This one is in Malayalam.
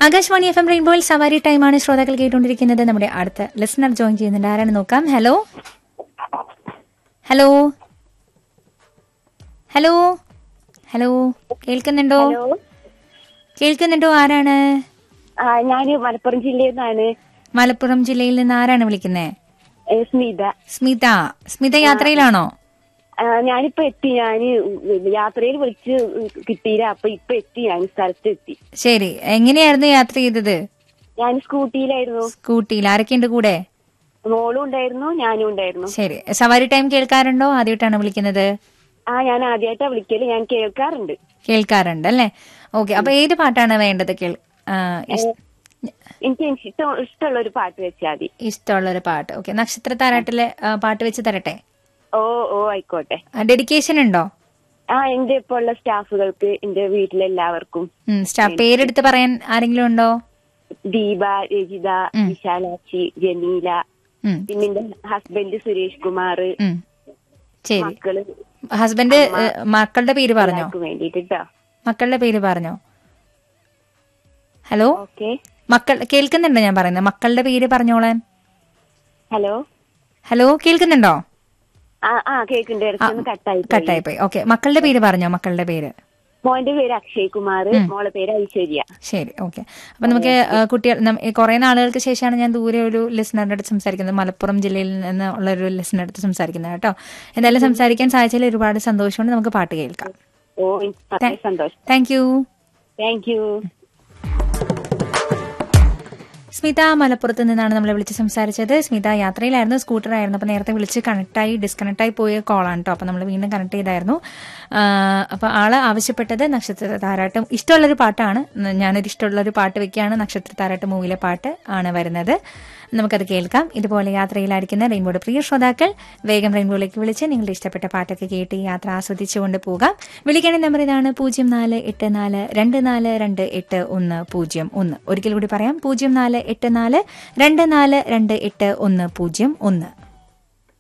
ആകാശവാണി എഫ് എം റെയിൻബോയിൽ സവാരി ടൈമാണ് ശ്രോതാക്കൾ കേട്ടുകൊണ്ടിരിക്കുന്നത് നമ്മുടെ അടുത്ത ലിസണർ ജോയിൻ ചെയ്യുന്നുണ്ട് ആരാണ് നോക്കാം ഹലോ ഹലോ ഹലോ ഹലോ കേൾക്കുന്നുണ്ടോ ഹലോ കേൾക്കുന്നുണ്ടോ ആരാണ് ആ ഞാന് മലപ്പുറം ജില്ലയിൽ നിന്നാണ് മലപ്പുറം ജില്ലയിൽ നിന്ന് ആരാണ് വിളിക്കുന്നത് ഏ, സ്മിത സ്മിത സ്മിത യാത്രയിലാണോ ആ, ഞാനിപ്പോ എത്തി ഞാന് യാത്രയിൽ വിളിച്ച് കിട്ടിയില്ല അപ്പൊ ഇപ്പൊ എത്തി ഞാൻ സ്ഥലത്ത് എത്തി ശരി എങ്ങനെയായിരുന്നു യാത്ര ചെയ്തത് ഞാൻ സ്കൂട്ടിയിലായിരുന്നു സ്കൂട്ടിയിൽ ആരൊക്കെയുണ്ട് കൂടെ മോളും ഉണ്ടായിരുന്നു ഞാനും ഉണ്ടായിരുന്നു ശരി സവാരി ടൈം കേൾക്കാറുണ്ടോ ആദ്യമായിട്ടാണ് വിളിക്കുന്നത് ആ ഞാൻ ആദ്യമായിട്ടാ വിളിക്കല് ഞാൻ കേൾക്കാറുണ്ട് കേൾക്കാറുണ്ട് അല്ലേ ഓക്കെ അപ്പൊ ഏത് പാട്ടാണ് വേണ്ടത് കേൾ ആ, ഇഷ്- എനിക്ക് ഇഷ്ടം ഇഷ്ടമുള്ള ഒരു പാട്ട് വെച്ചാൽ മതി ഇഷ്ടമുള്ള ഒരു പാട്ട് ഓക്കെ നക്ഷത്ര താരാട്ടിലെ ആ, പാട്ട് വെച്ച് തരട്ടെ ഓ ഓ ആയിക്കോട്ടെ ഡെഡിക്കേഷൻ ഉണ്ടോ ആ എന്റെ ഇപ്പൊ ഉള്ള സ്റ്റാഫുകൾക്ക് എന്റെ വീട്ടിലെല്ലാവർക്കും ഉം, സ്റ്റാഫ് പേരെടുത്ത് പറയാൻ ആരെങ്കിലും ഉണ്ടോ ദീപ രജിത വിശാലാക്ഷി ജമീല ഉം, പിന്നെ എന്റെ ഹസ്ബൻഡ് സുരേഷ് കുമാർ ഉം. ശരി മക്കള് ഹസ്ബൻഡ് ഏ, മക്കളുടെ പേര് പറഞ്ഞോ എല്ലാവർക്കും വേണ്ടിട്ട് ട്ടോ മക്കളുടെ പേര് പറഞ്ഞോ ഹലോ ഓക്കെ മക്കൾ കേൾക്കുന്നുണ്ടോ ഞാൻ പറയുന്നത് മക്കളുടെ പേര് പറഞ്ഞോളാൻ ഹലോ ഹലോ കേൾക്കുന്നുണ്ടോ ആ ആ കേക്കുണ്ട് ഇടയ്ക്കൊന്ന് കട്ടായി പോയി. കട്ടായി പോയി ഓക്കെ മക്കളുടെ പേര് പറഞ്ഞോ മക്കളുടെ പേര് മോന്റെ പേര് അക്ഷയ് കുമാർ മോളെ പേര് ഐശ്വര്യ ശരി ഓക്കെ അപ്പൊ നമുക്ക് ആ, കുട്ടികൾ നം- ഈ കുറെ നാളുകൾക്ക് ശേഷമാണ് ഞാൻ ദൂരെ ഒരു ലിസണറുടെ അടുത്ത് സംസാരിക്കുന്നത് മലപ്പുറം ജില്ലയിൽ നിന്ന് ഉള്ള ഒരു ലിസണറുടെ അടുത്ത് സംസാരിക്കുന്നത് കേട്ടോ എന്തായാലും സംസാരിക്കാൻ സാധിച്ചതിൽ ഒരുപാട് സന്തോഷമുണ്ട് നമുക്ക് പാട്ട് കേൾക്കാം ഓ എനിക്ക് വളരെ സന്തോഷം thank you thank you Smitha മലപ്പുറത്ത് നിന്നാണ് നമ്മളെ വിളിച്ച് സംസാരിച്ചത് സ്മിത യാത്രയിലായിരുന്നു സ്കൂട്ടറായിരുന്നു അപ്പോൾ നേരത്തെ വിളിച്ച് കണക്റ്റായി ഡിസ്കണക്റ്റായി പോയ കോളാണ് കേട്ടോ അപ്പോൾ നമ്മൾ വീണ്ടും കണക്ട് ചെയ്തായിരുന്നു അപ്പോൾ ആള് ആവശ്യപ്പെട്ടത് നക്ഷത്ര താരാട്ടം ഇഷ്ടമുള്ളൊരു പാട്ടാണ് ഞാനൊരു ഇഷ്ടമുള്ളൊരു പാട്ട് വെക്കുകയാണ് നക്ഷത്ര താരാട്ട് മൂവിയിലെ പാട്ട് ആണ് വരുന്നത് നമുക്കത് കേൾക്കാം ഇതുപോലെ യാത്രയിലായിരിക്കുന്ന റെയിൻബോയുടെ പ്രിയ ശ്രോതാക്കൾ വേഗം റെയിൻബോയിലേക്ക് വിളിച്ച് നിങ്ങളുടെ ഇഷ്ടപ്പെട്ട പാട്ടൊക്കെ കേട്ട് ഈ യാത്ര ആസ്വദിച്ചുകൊണ്ട് പോകാം വിളിക്കേണ്ട നമ്പർ ഇതാണ് പൂജ്യം നാല് എട്ട് നാല് രണ്ട് നാല് രണ്ട് എട്ട് ഒന്ന് പൂജ്യം ഒന്ന് ഒരിക്കൽ കൂടി പറയാം പൂജ്യം നാല് എട്ട് നാല് രണ്ട് നാല് രണ്ട് എട്ട് ഒന്ന് പൂജ്യം ഒന്ന്